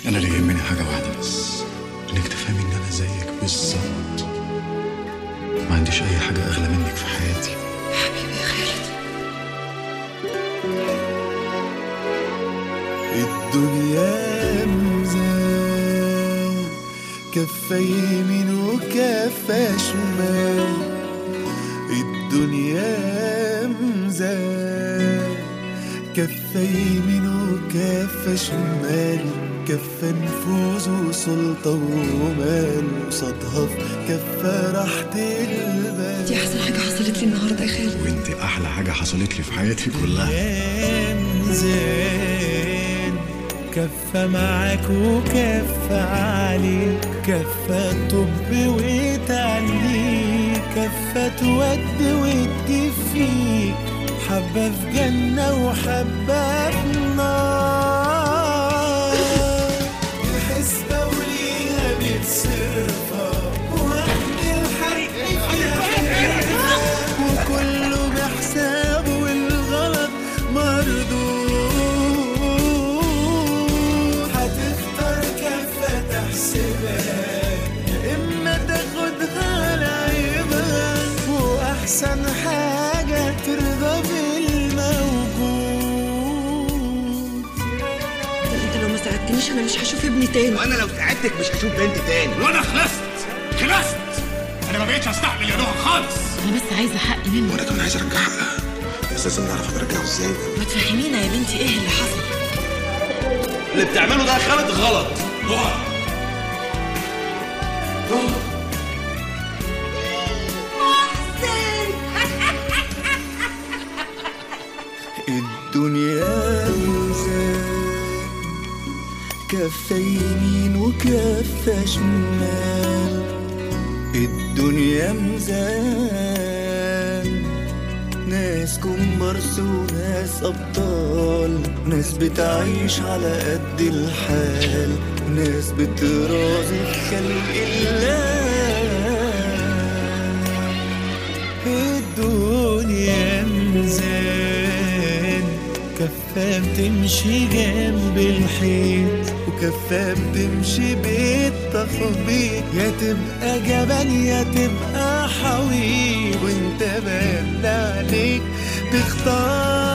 انا اللي يهمني حاجه واحده بس انك تفهمي ان انا زيك بالظبط ما عنديش اي حاجه اغلى منك في حياتي حبيبي يا خالد الدنيا ميزان كفة يمين وكفة شمال الدنيا ميزان كفة يمين وكفة شمال كفة نفوذ وسلطة ومال قصادها في كفة راحة البال دي احسن حاجه حصلت لي النهارده يا خالد وانت احلى حاجه حصلت لي في حياتي كلها زين كفة معاك وكفة عليك كفة طب وتعليك كفة تودي وتجيب فيك حبة في جنة وحبة في نار الحسبة وليها بتصرفها وقت الحق فيها وكله بحساب والغلط مردود هتختار كفة تحسبها إما تاخدها لعيبها وأحسن حاجة ترضى بالموجود انت لو ما ساعدتنيش انا مش هشوف ابني تاني وانا لو ساعدتك مش هشوف بنت تاني وانا خلصت خلصت انا ما بقتش استحمل يا نهى خالص انا بس عايزه حقي منه وانا كمان عايز ارجع حقها بس لازم نعرف نرجعه ازاي ما تفهمينا يا بنتي ايه اللي حصل اللي بتعمله ده يا خالد غلط نهى الدنيا ميزان كفة يمين وكفة شمال الدنيا ميزان ناس كومبارس وناس أبطال ناس بتعيش على قد الحال ناس بترازي في خلق الله الدنيا ميزان كفة بتمشي جنب الحيط وكفة بتمشي بالتخبيط يا تبقى جبل يا تبقى حويط وانت بقى عليك تختار